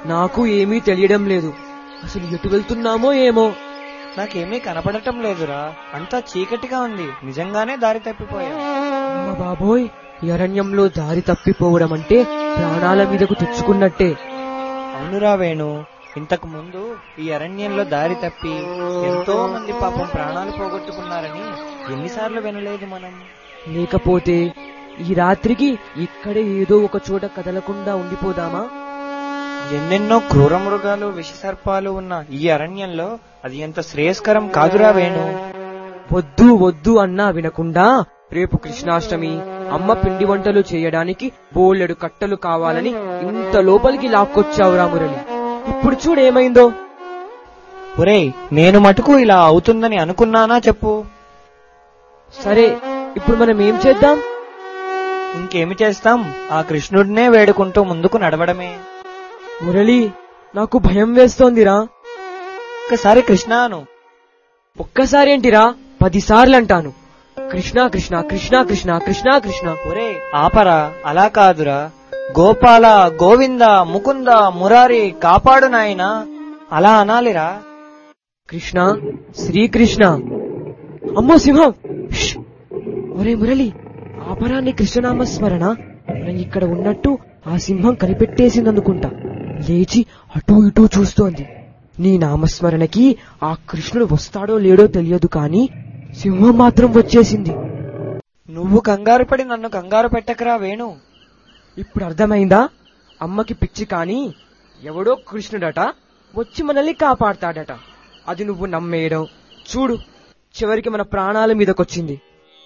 నాకు ఏమీ తెలియడం లేదు అసలు ఎటు వెళ్తున్నామో ఏమో నాకేమీ కనపడటం లేదురా అంతా చీకటిగా ఉంది నిజంగానే దారి తప్పిపోయా అమ్మ బాబోయ్ ఈ అరణ్యంలో దారి తప్పిపోవడం అంటే ప్రాణాల మీదకు తెచ్చుకున్నట్టే అవునురా వేణు ఇంతకు ముందు ఈ అరణ్యంలో దారి తప్పి ఎంతో మంది పాపం ప్రాణాలు పోగొట్టుకున్నారని ఎన్నిసార్లు వినలేదు మనం లేకపోతే ఈ రాత్రికి ఇక్కడే ఏదో ఒక చోట కదలకుండా ఉండిపోదామా ఎన్నెన్నో క్రూర మృగాలు విషసర్పాలు ఉన్న ఈ అరణ్యంలో అది ఎంత శ్రేయస్కరం కాదురా వేణు వద్దు వద్దు అన్నా వినకుండా రేపు కృష్ణాష్టమి అమ్మ పిండి వంటలు చేయడానికి బోలెడు కట్టలు కావాలని ఇంత లోపలికి లాక్కొచ్చావురా మురళి ఇప్పుడు చూడేమైందో ఒరేయ్ నేను మటుకు ఇలా అవుతుందని అనుకున్నానా చెప్పు సరే ఇప్పుడు మనం ఏం చేద్దాం ఇంకేమి చేస్తాం ఆ కృష్ణుడినే వేడుకుంటూ ముందుకు నడవడమే మురళి నాకు భయం వేస్తోందిరా ఒక్కసారి కృష్ణాను ఒక్కసారి ఏంటిరా పదిసార్లు అంటాను కృష్ణ కృష్ణ కృష్ణ కృష్ణ కృష్ణ కృష్ణ ఒరే ఆపరా అలా కాదురా గోపాల గోవింద ముకుంద మురారి కాపాడు నాయనా అలా అనాలిరా కృష్ణ శ్రీకృష్ణ అమ్మో సింహం ష్! ఒరే మురళి ఆపరాన్ని కృష్ణనామస్మరణ మనం ఇక్కడ ఉన్నట్టు ఆ సింహం కనిపెట్టేసిందనుకుంటా లేచి అటూ ఇటూ చూస్తోంది నీ నామస్మరణకి ఆ కృష్ణుడు వస్తాడో లేడో తెలియదు కాని సింహం మాత్రం వచ్చేసింది నువ్వు కంగారు పడి నన్ను కంగారు పెట్టకరా వేణు ఇప్పుడు అర్థమైందా అమ్మకి పిచ్చి కాని ఎవడో కృష్ణుడట వచ్చి మనల్ని కాపాడతాడట అది నువ్వు నమ్మేయడం చూడు చివరికి మన ప్రాణాల మీదకొచ్చింది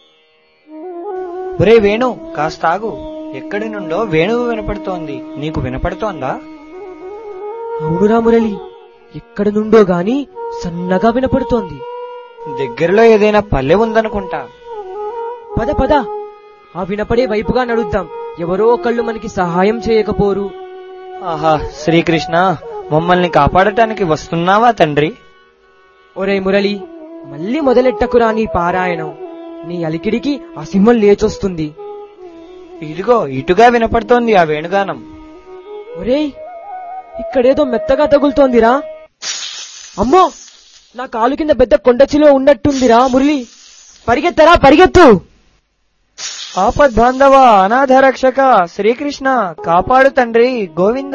ఒరే వేణు కాస్త ఆగు ఎక్కడి నుండో వేణువు వినపడుతోంది నీకు వినపడుతోందా అవునురా మురళి ఎక్కడి నుండో గాని సన్నగా వినపడుతోంది దగ్గరలో ఏదైనా పల్లె ఉందనుకుంటా పద పద ఆ వినపడే వైపుగా నడుద్దాం ఎవరో ఒకళ్ళు మనకి సహాయం చేయకపోరు ఆహా శ్రీకృష్ణ మమ్మల్ని కాపాడటానికి వస్తున్నావా తండ్రి ఒరే మురళి మళ్ళీ మొదలెట్టకురా నీ పారాయణం నీ అలికిడికి ఆ సింహం లేచొస్తుంది ఇదిగో ఇటుగా వినపడుతోంది ఆ వేణుగానం ఒరేయ్ ఇక్కడేదో మెత్తగా తగులుతోందిరా అమ్మో నా కాలు కింద పెద్ద కొండచిలో ఉన్నట్టుందిరా మురళి పరిగెత్తరా పరిగెత్తు ఆపద్ బాంధవ అనాథ రక్షక శ్రీకృష్ణ కాపాడు తండ్రి గోవింద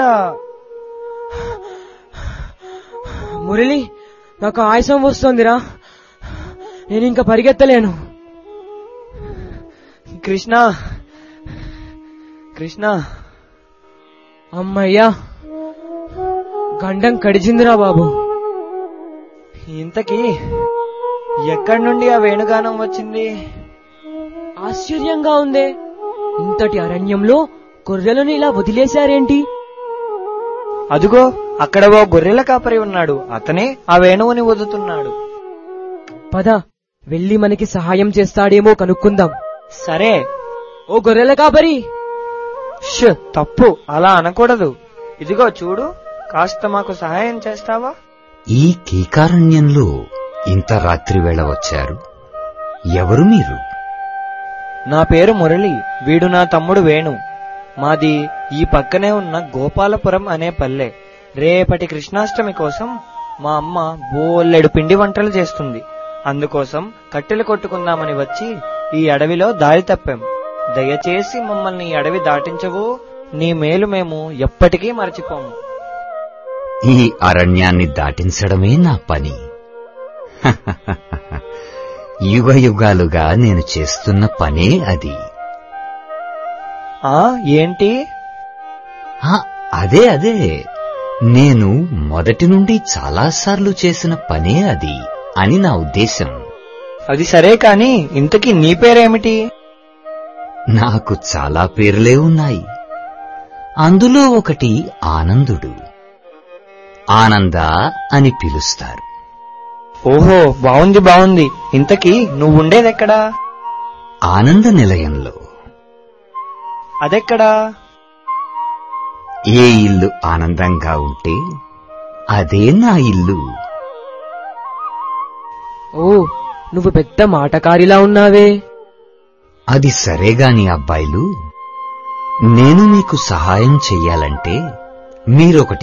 మురళి నాకు ఆయాసం వస్తోందిరా నేను ఇంకా పరిగెత్తలేను కృష్ణ కృష్ణ అమ్మయ్యా గండం కడిచిందిరా బాబు ఇంతకీ ఎక్కడి నుండి ఆ వేణుగానం వచ్చింది ఆశ్చర్యంగా ఉందే ఇంతటి అరణ్యంలో గొర్రెలను ఇలా వదిలేశారేంటి అదుగో అక్కడ ఓ గొర్రెల కాపరి ఉన్నాడు అతనే ఆ వేణువుని వదుతున్నాడు పద వెళ్ళి మనకి సహాయం చేస్తాడేమో కనుక్కుందాం సరే ఓ గొర్రెల కాపరి ష్ తప్పు అలా అనకూడదు ఇదిగో చూడు కాస్త మాకు సహాయం చేస్తావా ఈ కీకారణ్యంలో ఇంత రాత్రి వేళ వచ్చారు ఎవరు మీరు నా పేరు మురళి వీడు నా తమ్ముడు వేణు మాది ఈ పక్కనే ఉన్న గోపాలపురం అనే పల్లె రేపటి కృష్ణాష్టమి కోసం మా అమ్మ బోల్లెడు పిండి వంటలు చేస్తుంది అందుకోసం కట్టెలు కొట్టుకుందామని వచ్చి ఈ అడవిలో దారి తప్పాం దయచేసి మమ్మల్ని ఈ అడవి దాటించవు నీ మేలు మేము ఎప్పటికీ మరచిపోము ఈ అరణ్యాన్ని దాటించడమే నా పని యుగ యుగాలుగా నేను చేస్తున్న పనే అది ఆ ఏంటి ఆ, అదే అదే నేను మొదటి నుండి చాలాసార్లు చేసిన పనే అది అని నా ఉద్దేశం అది సరే కాని ఇంతకీ నీ పేరేమిటి నాకు చాలా పేర్లే ఉన్నాయి అందులో ఒకటి ఆనందుడు ఆనంద అని పిలుస్తారు ఓహో బావుంది బావుంది ఇంతకీ నువ్వుండేదెక్కడా ఆనంద నిలయంలో అదెక్కడా ఏ ఇల్లు ఆనందంగా ఉంటే అదే నా ఇల్లు ఓ నువ్వు పెద్ద మాటకారిలా ఉన్నావే అది సరేగాని అబ్బాయిలు నేను మీకు సహాయం చెయ్యాలంటే మీరొకటి